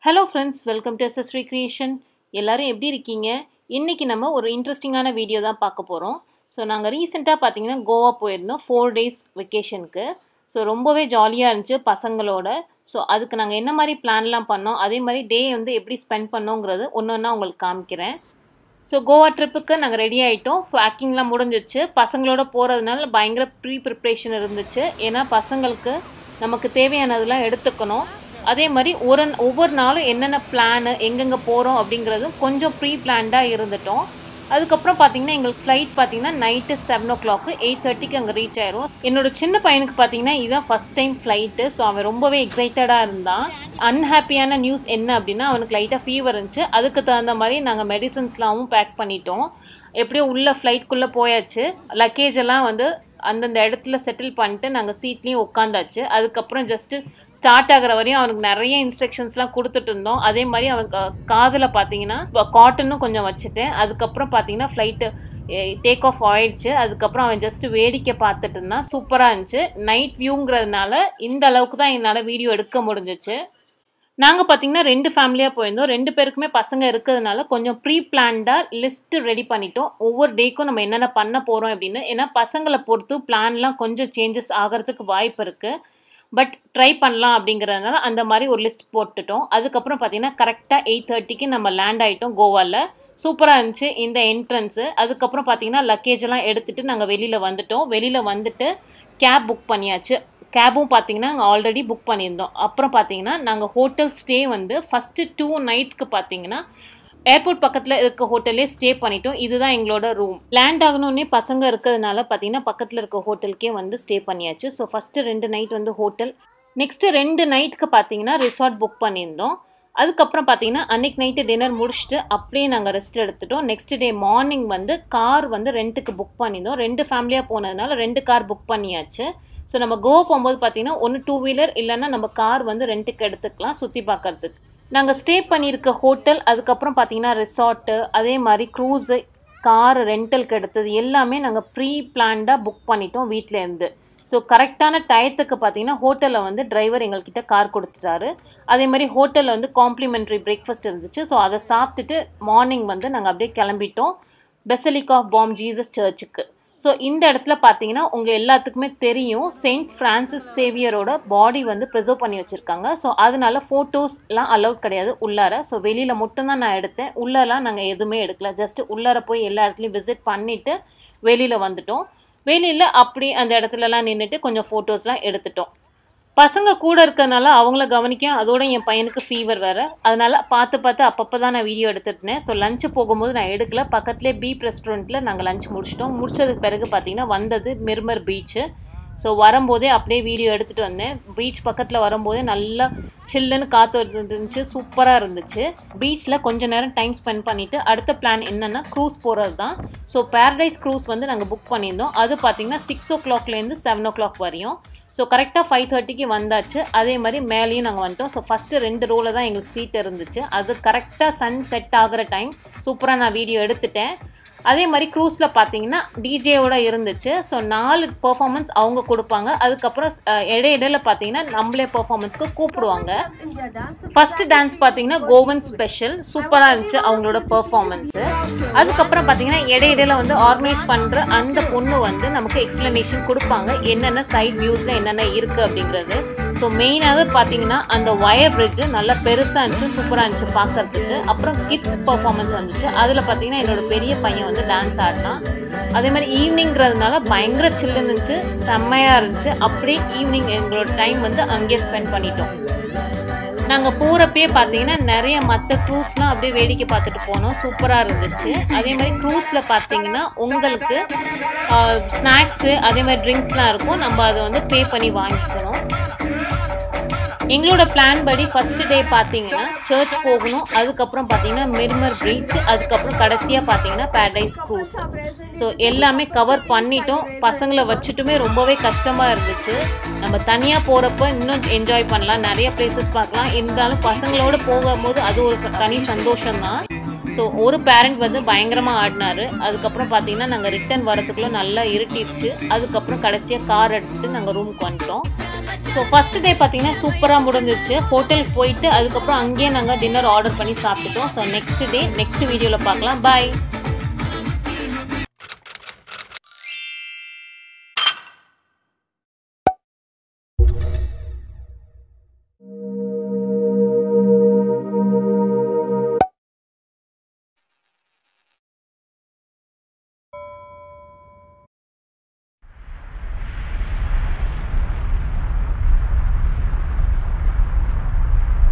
hello friends welcome to SS creation எல்லாரும் எப்படி இருக்கீங்க இன்றைக்கி நம்ம ஒரு இன்ட்ரெஸ்டிங்கான வீடியோ தான் பார்க்க போகிறோம் ஸோ நாங்கள் ரீசெண்டாக பார்த்தீங்கன்னா கோவா போயிருந்தோம் ஃபோர் டேஸ் வெக்கேஷனுக்கு ஸோ ரொம்பவே ஜாலியாக இருந்துச்சு பசங்களோட ஸோ அதுக்கு நாங்கள் என்ன மாதிரி பிளான்லாம் பண்ணோம் அதே மாதிரி டே வந்து எப்படி ஸ்பெண்ட் பண்ணோங்கிறது ஒன்று ஒன்றா உங்களுக்கு காமிக்கிறேன் ஸோ கோவா ட்ரிப்புக்கு நாங்கள் ரெடி ஆகிட்டோம் பேக்கிங்லாம் முடிஞ்சிச்சு பசங்களோட போகிறதுனால பயங்கர ப்ரீ ப்ரிப்ரேஷன் இருந்துச்சு ஏன்னா பசங்களுக்கு நமக்கு தேவையானதெல்லாம் எடுத்துக்கணும் அதே மாதிரி ஒரு ஒவ்வொரு நாளும் என்னென்ன பிளானு எங்கெங்கே போகிறோம் அப்படிங்கிறதும் கொஞ்சம் ப்ரீ பிளான்டாக இருந்துட்டோம் அதுக்கப்புறம் பார்த்தீங்கன்னா எங்களுக்கு ஃப்ளைட் பார்த்தீங்கன்னா night seven o'clock eight தேர்ட்டிக்கு அங்கே ரீச் ஆயிரும் என்னோட சின்ன பையனுக்கு பார்த்தீங்கன்னா இதுதான் ஃபஸ்ட் டைம் ஃப்ளைட்டு ஸோ அவன் ரொம்பவே எக்ஸைட்டடாக இருந்தான் அன்ஹாப்பியான நியூஸ் என்ன அப்படின்னா அவனுக்கு லைட்டாக ஃபீவர் இருந்துச்சு அதுக்கு தகுந்த மாதிரி நாங்கள் மெடிசன்ஸ்லாமும் பேக் பண்ணிட்டோம் எப்படியோ உள்ள ஃப்ளைட்குள்ளே போயாச்சு லக்கேஜ் எல்லாம் வந்து அந்தந்த இடத்துல செட்டில் பண்ணிட்டு நாங்கள் சீட்லேயும் உட்காந்தாச்சு அதுக்கப்புறம் ஜஸ்ட்டு ஸ்டார்ட் ஆகிற வரையும் அவனுக்கு நிறைய இன்ஸ்ட்ரக்ஷன்ஸ்லாம் கொடுத்துட்டு இருந்தோம் அதே மாதிரி அவனுக்கு காதில் பார்த்தீங்கன்னா காட்டனும் கொஞ்சம் வச்சுட்டேன் அதுக்கப்புறம் பார்த்தீங்கன்னா ஃப்ளைட்டு டேக் ஆஃப் ஆயிடுச்சு அதுக்கப்புறம் அவன் ஜஸ்ட் வேடிக்கை பார்த்துட்டு இருந்தான் சூப்பராக இருந்துச்சு நைட் வியூங்கிறதுனால இந்த அளவுக்கு தான் என்னால் வீடியோ எடுக்க முடிஞ்சிச்சு நாங்கள் பார்த்தீங்கன்னா ரெண்டு ஃபேமிலியாக போயிருந்தோம் ரெண்டு பேருக்குமே பசங்க இருக்கிறதுனால கொஞ்சம் ப்ரீ பிளான்டாக லிஸ்ட்டு ரெடி பண்ணிட்டோம் ஒவ்வொரு டேக்கும் நம்ம என்னென்ன பண்ண போகிறோம் அப்படின்னு ஏன்னா பசங்களை பொறுத்து பிளான்லாம் கொஞ்சம் சேஞ்சஸ் ஆகிறதுக்கு வாய்ப்பு இருக்குது பட் ட்ரை பண்ணலாம் அப்படிங்கிறதுனால அந்த மாதிரி ஒரு லிஸ்ட் போட்டுட்டோம் அதுக்கப்புறம் பார்த்தீங்கன்னா கரெக்டாக எயிட் தேர்ட்டிக்கு நம்ம லேண்ட் ஆகிட்டோம் கோவாவில் சூப்பராக இருந்துச்சு இந்த என்ட்ரன்ஸு அதுக்கப்புறம் பார்த்தீங்கன்னா லக்கேஜ் எல்லாம் எடுத்துகிட்டு நாங்கள் வெளியில் வந்துட்டோம் வெளியில் வந்துட்டு கேப் புக் பண்ணியாச்சு கேபும் பார்த்தீங்கன்னா நாங்கள் ஆல்ரெடி புக் பண்ணியிருந்தோம் அப்புறம் பார்த்தீங்கன்னா நாங்கள் ஹோட்டல் ஸ்டே வந்து ஃபஸ்ட்டு டூ நைட்ஸ்க்கு பார்த்தீங்கன்னா ஏர்போர்ட் பக்கத்தில் இருக்க ஹோட்டல்லே ஸ்டே பண்ணிட்டோம் இதுதான் எங்களோட ரூம் லேண்ட் ஆகணுன்னே பசங்க இருக்கிறதுனால பார்த்தீங்கன்னா பக்கத்தில் இருக்க ஹோட்டலுக்கே வந்து ஸ்டே பண்ணியாச்சு ஸோ ஃபஸ்ட்டு ரெண்டு நைட் வந்து ஹோட்டல் நெக்ஸ்ட்டு ரெண்டு நைட்டுக்கு பார்த்தீங்கன்னா ரிசார்ட் புக் பண்ணியிருந்தோம் அதுக்கப்புறம் பார்த்தீங்கன்னா அன்னைக்கு நைட்டு டின்னர் முடிச்சுட்டு அப்படியே நாங்கள் ரெஸ்ட் எடுத்துட்டோம் நெக்ஸ்ட் டே மார்னிங் வந்து கார் வந்து ரெண்ட்டுக்கு புக் பண்ணியிருந்தோம் ரெண்டு ஃபேமிலியாக போனதுனால ரெண்டு கார் புக் பண்ணியாச்சு ஸோ நம்ம கோவா போகும்போது பார்த்தீங்கன்னா ஒன்று டூ வீலர் இல்லைன்னா நம்ம கார் வந்து ரெண்ட்டுக்கு எடுத்துக்கலாம் சுற்றி பார்க்கறதுக்கு நாங்கள் ஸ்டே பண்ணியிருக்க ஹோட்டல் அதுக்கப்புறம் பார்த்தீங்கன்னா ரிசார்ட்டு அதே மாதிரி க்ரூஸு கார் ரெண்டலுக்கு எடுத்தது எல்லாமே நாங்கள் ப்ரீ பிளான்டாக புக் பண்ணிட்டோம் வீட்டிலேருந்து ஸோ கரெக்டான டயத்துக்கு பார்த்தீங்கன்னா ஹோட்டலில் வந்து டிரைவர் எங்கள்கிட்ட கார் கொடுத்துட்டாரு அதே மாதிரி ஹோட்டலில் வந்து காம்ப்ளிமெண்ட்ரி பிரேக்ஃபாஸ்ட் இருந்துச்சு ஸோ அதை சாப்பிட்டுட்டு மார்னிங் வந்து நாங்கள் அப்படியே கிளம்பிட்டோம் பெசலிக் ஆஃப் பாம் ஜீசஸ் சர்ச்சுக்கு ஸோ இந்த இடத்துல பார்த்தீங்கன்னா உங்கள் எல்லாத்துக்குமே தெரியும் செயின்ட் ஃப்ரான்சிஸ் சேவியரோட பாடி வந்து ப்ரிசர்வ் பண்ணி வச்சுருக்காங்க ஸோ அதனால ஃபோட்டோஸ்லாம் அலௌட் கிடையாது உள்ளார ஸோ வெளியில் மட்டும்தான் நான் எடுத்தேன் உள்ளலாம் நாங்கள் எதுவுமே எடுக்கல ஜஸ்ட்டு உள்ளார போய் எல்லா இடத்துலையும் விசிட் பண்ணிவிட்டு வெளியில் வந்துட்டோம் வெளியில் அப்படி அந்த இடத்துலலாம் நின்றுட்டு கொஞ்சம் ஃபோட்டோஸ்லாம் எடுத்துட்டோம் பசங்க கூட இருக்கிறதுனால அவங்கள கவனிக்க அதோட என் பையனுக்கு ஃபீவர் வேறு அதனால் பார்த்து பார்த்து அப்பப்போ தான் நான் வீடியோ எடுத்துருந்தேன் ஸோ லஞ்சு போகும்போது நான் எடுக்கல பக்கத்துலேயே பீப் ரெஸ்டாரண்ட்டில் நாங்கள் லஞ்ச் முடிச்சிட்டோம் முடிச்சதுக்கு பிறகு பார்த்தீங்கன்னா வந்தது மிர்மர் பீச்சு ஸோ வரும்போதே அப்படியே வீடியோ எடுத்துகிட்டு வந்தேன் பீச் பக்கத்தில் வரும்போதே நல்லா சில்லுன்னு காற்று இருந்துச்சு சூப்பராக இருந்துச்சு பீச்சில் கொஞ்ச நேரம் டைம் ஸ்பெண்ட் பண்ணிவிட்டு அடுத்த பிளான் என்னென்னா க்ரூஸ் போகிறது தான் ஸோ பேரடைஸ் க்ரூஸ் வந்து நாங்கள் புக் பண்ணியிருந்தோம் அது பார்த்திங்கன்னா six o'clock seven o'clock வரையும் ஸோ கரெக்டாக ஃபைவ் தேர்ட்டிக்கு வந்தாச்சு அதே மாதிரி மேலேயும் நாங்கள் வந்துட்டோம் ஸோ ஃபஸ்ட்டு ரெண்டு ரோவில் தான் எங்களுக்கு சீட் இருந்துச்சு அது கரெக்டாக சன் செட் ஆகிற டைம் சூப்பராக நான் வீடியோ எடுத்துட்டேன் அதே மாதிரி க்ரூஸில் பார்த்தீங்கன்னா டிஜேவோட இருந்துச்சு ஸோ நாலு பர்ஃபார்மன்ஸ் அவங்க கொடுப்பாங்க அதுக்கப்புறம் இடையிடையில பார்த்தீங்கன்னா நம்மளே பர்ஃபார்மன்ஸ்க்கு கூப்பிடுவாங்க ஃபர்ஸ்ட் டான்ஸ் பார்த்தீங்கன்னா கோவன் ஸ்பெஷல் சூப்பராக இருந்துச்சு அவங்களோட பர்ஃபார்மன்ஸு அதுக்கப்புறம் பார்த்தீங்கன்னா இடையிடையில வந்து ஆர்கனைஸ் பண்ணுற அந்த பொண்ணு வந்து நமக்கு எக்ஸ்பிளனேஷன் கொடுப்பாங்க என்னென்ன சைட் வியூஸில் என்னென்ன இருக்குது அப்படிங்கிறது ஸோ மெயினாக பார்த்தீங்கன்னா அந்த ஒயர் பிரிட்ஜு நல்லா பெருசாக இருந்துச்சு சூப்பராக இருந்துச்சு பார்க்கறதுக்கு அப்புறம் கிட்ஸ் பர்ஃபார்மன்ஸ் வந்துச்சு அதில் பார்த்தீங்கன்னா என்னோட பெரிய பையன் வந்து டான்ஸ் ஆடினான் அதே மாதிரி ஈவினிங்கிறதுனால பயங்கர சில்லுன்னு இருந்துச்சு செம்மையாக இருந்துச்சு அப்படியே ஈவினிங் எங்களோட டைம் வந்து அங்கேயே ஸ்பெண்ட் பண்ணிட்டோம் நாங்கள் போகிறப்பயே பார்த்தீங்கன்னா நிறைய மற்ற க்ரூஸ்லாம் அப்படியே வேடிக்கை பார்த்துட்டு போனோம் சூப்பராக இருந்துச்சு அதே மாதிரி க்ரூஸில் பார்த்தீங்கன்னா உங்களுக்கு ஸ்நாக்ஸு அதே மாதிரி ட்ரிங்க்ஸ்லாம் இருக்கும் நம்ம அதை வந்து பே பண்ணி வாங்கிக்கணும் எங்களோட பிளான் படி ஃபஸ்ட்டு டே பார்த்தீங்கன்னா சர்ச் போகணும் அதுக்கப்புறம் பார்த்தீங்கன்னா மிர்மர் பீச் அதுக்கப்புறம் கடைசியாக பார்த்தீங்கன்னா பேரடைஸ் க்ரூஸ் ஸோ எல்லாமே கவர் பண்ணிட்டோம் பசங்களை வச்சுட்டுமே ரொம்பவே கஷ்டமாக இருந்துச்சு நம்ம தனியாக போகிறப்ப இன்னும் என்ஜாய் பண்ணலாம் நிறைய பிளேசஸ் பார்க்கலாம் இருந்தாலும் பசங்களோட போகும்போது அது ஒரு தனி சந்தோஷம்தான் ஸோ ஒரு பேரண்ட் வந்து பயங்கரமாக ஆடினாரு அதுக்கப்புறம் பார்த்தீங்கன்னா நாங்கள் ரிட்டர்ன் வரதுக்குள்ளே நல்லா இருட்டிடுச்சு அதுக்கப்புறம் கடைசியாக கார் எடுத்துட்டு நாங்கள் ரூமுக்கு வந்துட்டோம் ஸோ ஃபஸ்ட் டே பார்த்தீங்கன்னா சூப்பராக முடிஞ்சிச்சு ஹோட்டலுக்கு போயிட்டு அதுக்கப்புறம் அங்கேயே நாங்கள் டின்னர் ஆர்டர் பண்ணி சாப்பிட்டுட்டோம் ஸோ நெக்ஸ்ட் டே நெக்ஸ்ட் வீடியோவில் பார்க்கலாம் பாய்